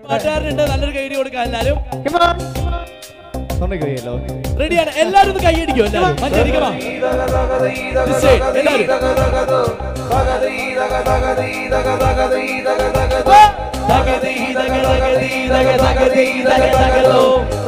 പാട്ടുകാരനുണ്ട് നല്ലൊരു കൈഡി കൊടുക്കാം എല്ലാരും Come on. തൊണ്ടയ്ക്ക് വയ്യല്ലോ റെഡിയാണ് എല്ലാരും ഒന്ന് കൈയടിക്കും എല്ലാരും മഞ്ചേരിക്കമാ This side, എല്ലാരും തകതി തക തകതി തക തകതി തക തകതോ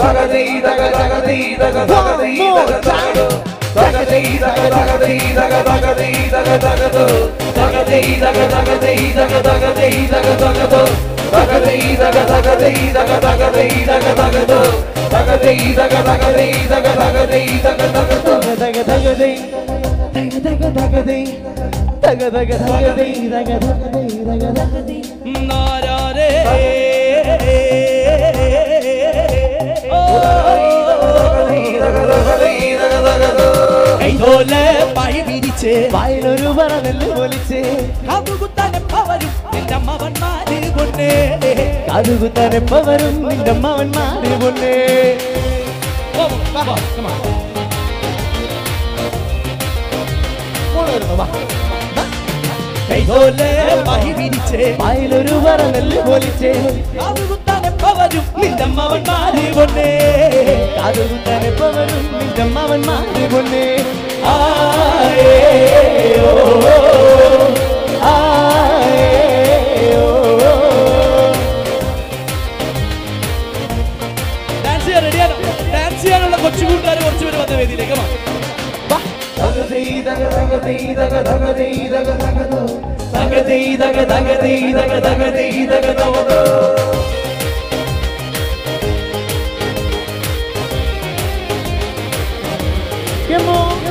തകതി തക തകതി തക തകതി തക തകതോ തകതി തക തകതി തക തകതി തക തകതോ തകതി തക തകതി തക തകതി തക തകതോ തക തകതൈ തക തക തകതൈ തക തക തകതൈ തക തകതൈ തക തകതൈ നാരാരേ കൈതോല പൈ വിരിച്ച് വായിലൊരു പറ നെല്ല് പൊലിച്ച് കാതുകുത്താനെ പവരും നിന്റെ മവന്മാര് പൊന്നേ കാതുകുത്താനെപ്പ വരും നിന്റെ മാവന്മാര് പൊന്നേ ഓ, വാ, വാ, come on. മോള് വരുന്നു, വാ. കൈതോല പൈ വിരിച്ച് വായിലൊരു പറ നെല്ല് പൊലിച്ച് കാതുകുത്താനെ പവരും നിന്റെ മവന്മാര് പൊന്നേ കാതുകുത്താനെപ്പ വരും നിന്റെ മാവന്മാര് പൊന്നേ ആയേ, ഓ, ആയോ ഡാൻസ് ചെയ്യാൻ റെഡിയാണോ ഡാൻസ് ചെയ്യാനുള്ള കൊച്ചു കൂട്ടുകാർ കുറച്ച് പേര് വന്ന വേദിയിലേക്ക് വാ. തകതി തക തകതി തക തകതി തക തകതോ. Come on.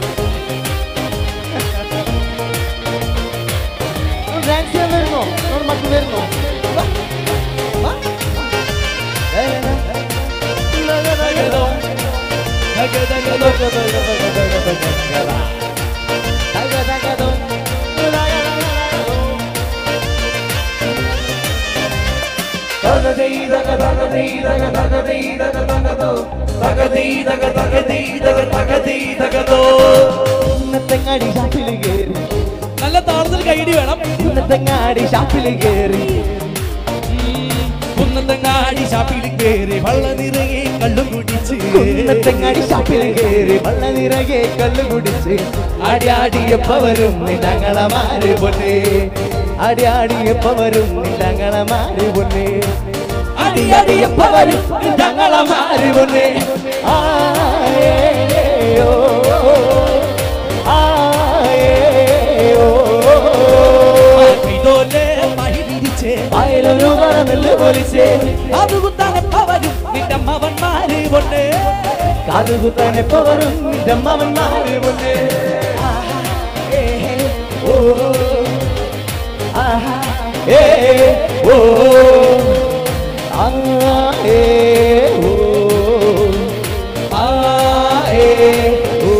ഡാൻസ് ചെയ്യാൻ വരുന്നോ നമ്മുടെ മക്കൾ വരുന്നോ വാ. വാ. ഏ, ഏ, ഏ. തകതോ. തക തകതോ. തക, തക, ദോ. തകതി തക തകതി തക തകതി തക തകതോ. തകതി തക തകതി തക തകതി തകതോ. ഇന്നത്തെങ്ങാടി ഷാപ്പിൽ കയറി നല്ല താളത്തിൽ കൈഡി വേണം ഇന്നത്തെങ്ങാടി ഷാപ്പിൽ കയറി കുന്നത്തങ്ങാടി ഷാപ്പിൽ കയറി വള്ള നിറയെ കള്ളും കുടിച്ച് ഇന്നത്തെങ്ങാടി ഷാപ്പിൽ കയറി വള്ള നിറകെ കല്ല് കുടിച്ച് ആടി ആടിയപ്പ വരും നിന്നങ്ങളെ മാറി പൊന്നേ ആടി ആടിയപ്പ വരും നിന്നങ്ങളെ മാറി പൊന്നേ അടി അടിയപ്പ വരും ഞങ്ങളെ മാറി പൊന്നേ ആയേയോ ആയേയോ കൈതോലെ മഹി വിരിച്ച് വയലൊരു പറന്നെല്ല് പൊലിച്ചേ അതുകുത്താനെ പവരും നിന്റെ മവന്മാര് പൊന്നേ കാതുകുത്താനെപ്പ വരും നിന്റെ മാമന്മാര് പൊന്നേ ആഹാ, ഏ, ഓ, ആഹാ, ഏ, ഓ, ആ, ഏ, ഓ, ആ, ഏ, ഓ.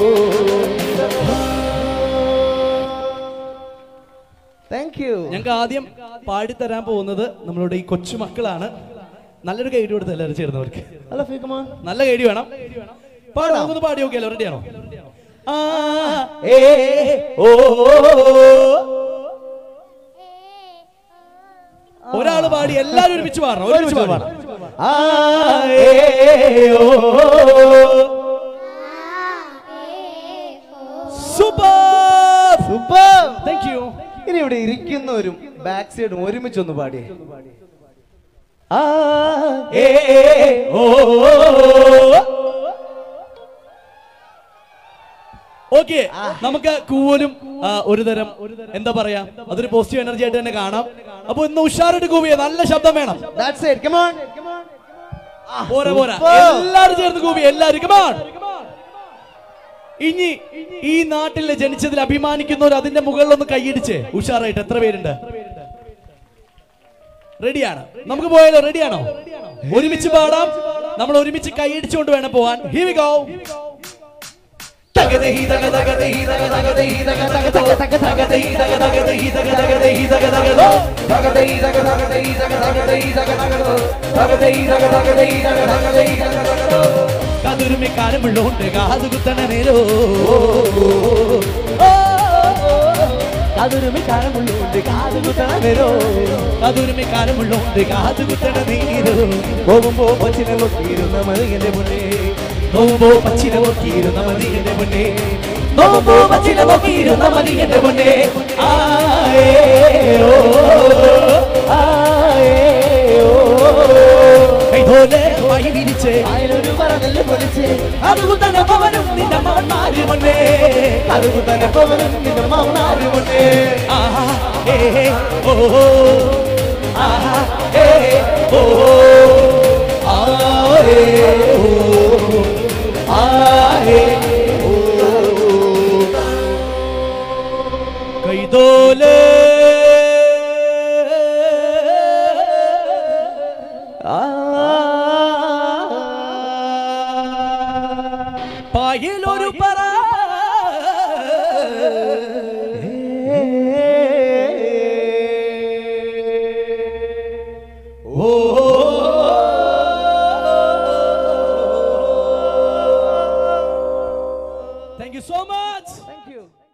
Thank you. ഞങ്ങൾക്ക് ആദ്യം പാടിത്തരാൻ പോകുന്നത് നമ്മളുടെ ഈ കൊച്ചുമക്കളാണ് നല്ലൊരു കൈഡി കൊടുത്ത് എല്ലാവരും ചേർന്നവർക്ക് Hello, Fee, come on. നല്ല കൈഡി വേണം പാടാം നമുക്കൊന്ന് പാടി നോക്കിയാലോ റെഡിയാണോ ആ ഏ, ഓ, ഒരാള് പാടി എല്ലാവരും ഒരുമിച്ച് പാടണം ഒരുമിച്ച് പാടണം ആ, ഏ, ഓ. Super Super. താങ്ക് യു ഇനി ഇവിടെ ഇരിക്കുന്നവരും ബാക്ക് സൈഡും ഒരുമിച്ചൊന്ന് പാടിയേ ആ ഏ ഓ ഓക്കെ നമുക്ക് കൂവലും ആ, ഒരു തരം എന്താ പറയാ അതൊരു പോസിറ്റീവ് എനർജി ആയിട്ട് തന്നെ കാണാം അപ്പൊ ഇന്ന് ഉഷാറായിട്ട് കൂവിയ നല്ല ശബ്ദം വേണം ദാറ്റ്സ് ഇറ്റ് കം ഓൺ പോരാ പോരാ Super. എല്ലാരും ചേർന്ന് കൂവി എല്ലാരും come on. ഇനി ഈ നാട്ടിൽ ജനിച്ചതിൽ അഭിമാനിക്കുന്നവർ അതിന്റെ മുകളിലൊന്ന് കൈയിടിച്ച് ഉഷാറായിട്ട് എത്ര പേരുണ്ട് റെഡിയാണ് നമുക്ക് പോയാലോ റെഡിയാണോ ഒരുമിച്ച് പാടാം നമ്മൾ ഒരുമിച്ച് കൈയിടിച്ചുകൊണ്ട് വേണം പോവാൻ Here we go. തകതഹി തക തകതഹി തക തകതഹി തക തകതോ. തകതഹി തക തകതഹി തക തകതഹി തക തകതോ. തകതഹി തക തകതഹി തക തകതഹി തക തകതോ. തകതഹി തക തകതഹി തക തകതഹി തക തകതോ. കതിരുമി കാലമുള്ളോണ്ട് കാതുകുത്തണ നേരോ കാതുരുമി കാരമുള്ളോണ്ട് കാതു കുത്തണ വരോ കാതുരുമി കാരമുള്ളോണ്ട് കാതു കുത്തണ നീരോ പോകുമ്പോ പച്ചിനെ നോക്കിയിരുന്ന മതി എന്റെ മുന്നേ പോകുമ്പോ പച്ചിനെ നോക്കിയിരുന്ന മതി എന്റെ മുന്നേ പോകുമ്പോ പച്ചിനെ നോക്കിയിരുന്ന മതി എന്റെ മുന്നേ ആയേ ഓ ആയേ ഓ കൈതോലെ വായി വിരിച്ച് ആയിരൊരു പറഞ്ഞല്ലേ പൊളിച്ച് അതുകുത്തനെ പവനും നിന്റെ മകന്മാര് മുന്നേ അതുകുത്തനെ പവനും നിന്റെ മകന്മാര് മുന്നേ ആഹാ ഏ ഓ ആഹാ ഏ ഓ ആ ഏ ഓ ആ ഏ ഓ കൈതോലേ പായലൊരു പറ ഓ thank you so much thank U